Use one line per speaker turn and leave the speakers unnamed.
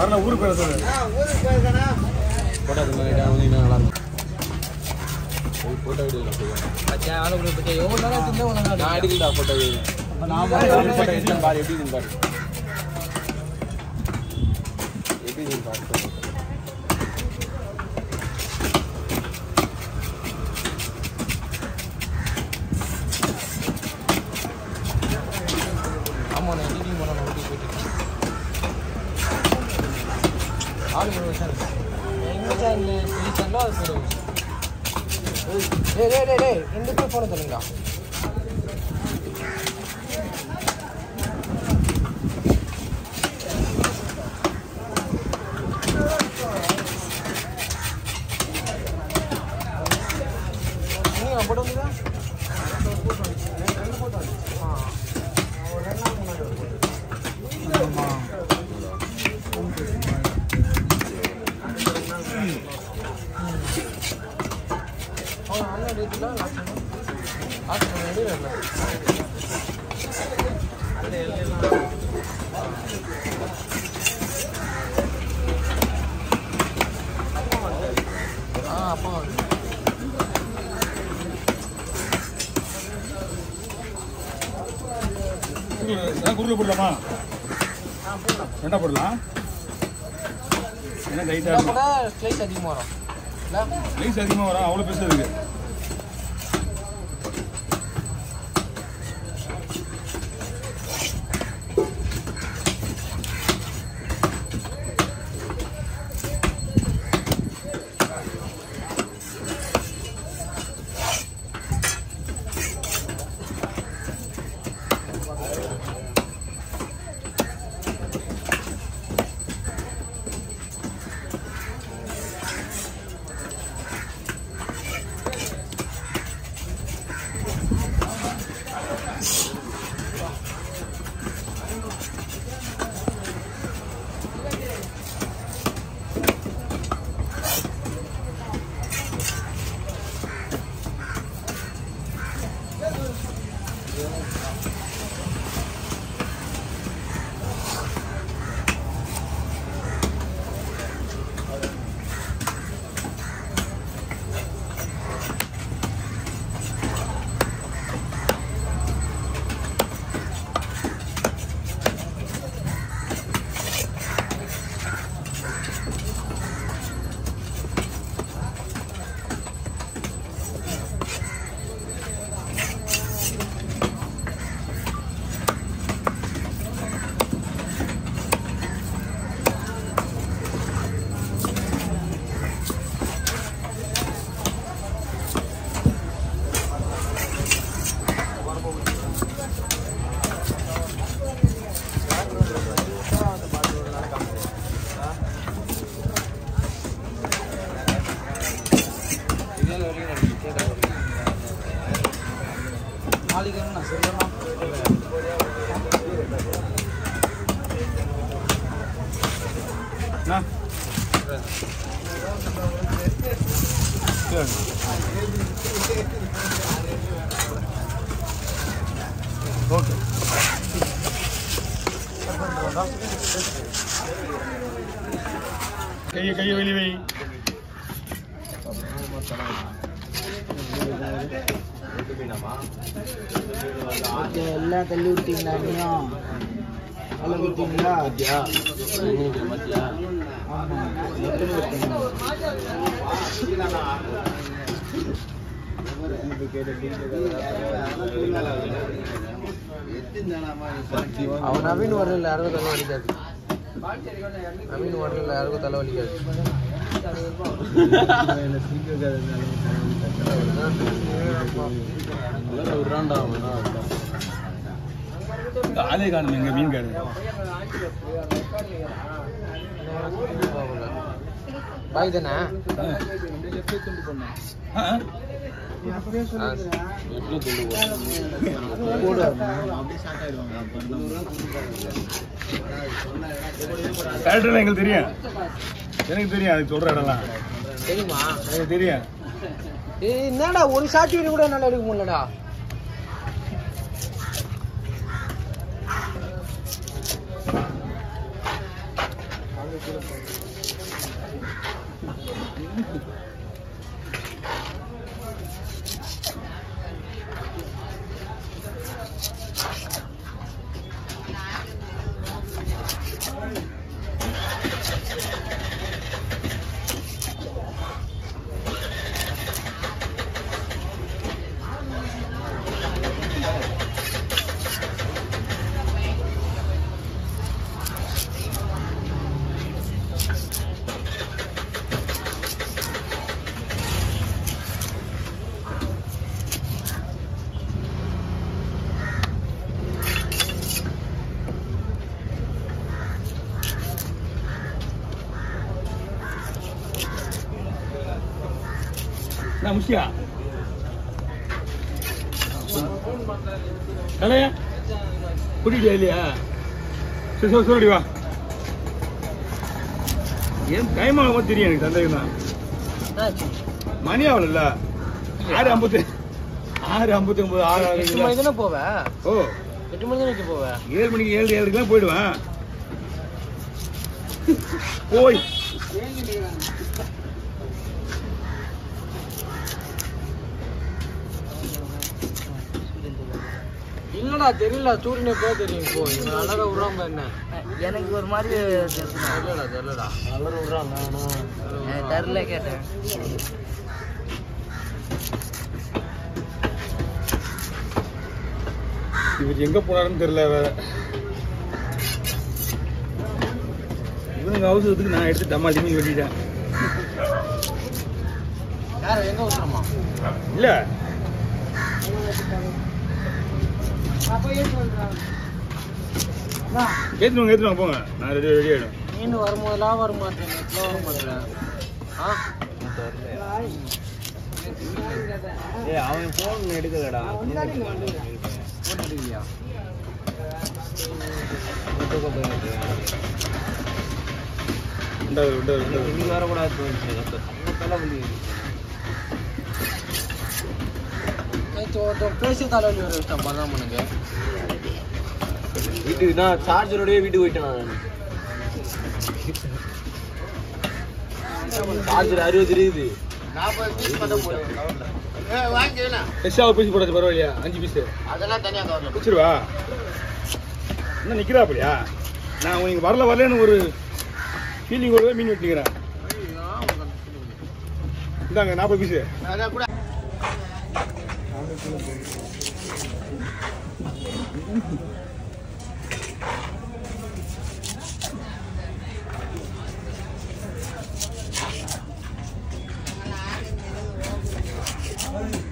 வரல ஊருக்கு போய் சொல்லு
போட்டோ அது மாதிரி வந்தீங்கன்னா நல்லா இருக்கும் போட்டோ எடுக்கலாம் நான் எடுக்கலடா போட்டோ போட்டோ எடுத்து பாரு எப்படி இருக்குன்னு பாரு எப்படி இருக்குன்னு பாரு ஆமா நான் எடிட்டிங் பண்ண ஓட்டி போயிட்டு ஆள் மூணு வருஷம் இருக்கு எங்க சேனல் சொல்லி சேனலோ அது சரி டேய் டேய் டேய் டேய் ரெண்டு பேர் போன தருங்களா நீங்க போட்டு வந்தீங்களா அவன் அண்ணன் டேட்டில் லாஸ்ட் நடுவில் ஆ அப்பா
நான் குருவில் போடலாமா என்ன போடலாம் என்ன டைட்டாக
இதை
இருக்கும்
கூட ஸ்லைஸ் அதிகமாக வரும் இல்லை
ரைஸ் அதிகமாக வரும் அவ்வளோ பெருசு இருக்கு
நாளைக்கு என்ன சொல்லலாம்
என்ன சரி. ஓகே கையை கையை வெளியே வை
எல்லாம் தள்ளி விட்டீங்களா நீயும் தள்ளி விட்டீங்களா ஆமா எத்தனை விட்டீங்க அவன் நவீன் வரல யாருக்கும் தலை வலிக்காது நவீன் வரல யாருக்கும் தலை வலிக்காது
ஆளே காணும் எங்க மீன் காடு
பாய் தானே
ஆ? கரெக்டெல்லாம் எங்களுக்கு தெரியும் எனக்கு தெரியும் அது சொல்ற இடம்லாம்
தெரியுமா
எனக்கு தெரியும்
ஏய் என்னடா ஒரு சாட்சி வீடு கூட என்னால எடுக்க முடியலடா
நான் முஷியா கலையா கூட்டிட்டியா இல்லையா சரி சொல்லி சொல்லி வா ஏன் டைம் ஆகும் தெரியும் எனக்கு சந்தேகம் தான்
என்னாச்சு
மணி ஆகல ஆறு ஐம்பத்தி ஆறு ஐம்பத்தி ஒன்பது ஆறு
எட்டு
ஆறு
மணிக்கு தானே போவேன்
ஓ
எட்டு மணி தானே போவேன்
ஏழு மணிக்கு ஏழு ஏழுக்குலாம் போயிடுவேன் போய்
இல்லடா தெரியல சூரியனை போய் தெரியும் இப்போ இவன் அழகா விடுறாங்க என்ன
எனக்கு ஒரு மாதிரி
தெரியலடா தெரியலடா அழகா விடுறாங்க ஆனா
தெரில கேட்டேன்
இவர் எங்க போனாருன்னு தெரியல வேற இவனுங்க அவசரத்துக்கு நான் எடுத்து டம்மா திண்ணி வெட்டிட்டேன்
யார் எங்க விட்டுறமா
இல்ல ஏத்துவாங்க ஏத்துவாங்க போங்க நான் ரெடி ரெடி ஆயிடும்
மீன் வரும்போதெல்லாம் வர மாட்டேன் நெட்ல வர மாட்டேன் ஆ
ஏய் அவன் போன் எடுக்கலடா
போட்டுருக்கியா
உண்டாது உண்டாது உண்டாது
இன்னைக்கு வரக்கூடாது தோணுச்சு
நேற்று ஒருத்தன் பேசி தலைவலி வர வச்சிட்டான் பதாமனுக்கு
வீட்டுக்கு நான் சார்ஜரோடய வீட்டுக்கு போயிட்டேன் நான் சார்ஜர் அறுபது இருக்குது
நாற்பது பீஸ் மட்டும் போடுவேன்
எக்ஸ்ட்ரா பீஸ் போடாது பரவாயில்லையா அஞ்சு பீஸ்
அதெல்லாம் தனியாக கவர்ல
வச்சிருவா என்ன நிக்கிறா அப்படியா நான் உனக்கு வரல வரலன்னு ஒரு ஃபீலிங் கூட மீன் வெட்டிக்கிறேன் இந்தாங்க நாற்பது பீஸு
அதான் கூட
ஆ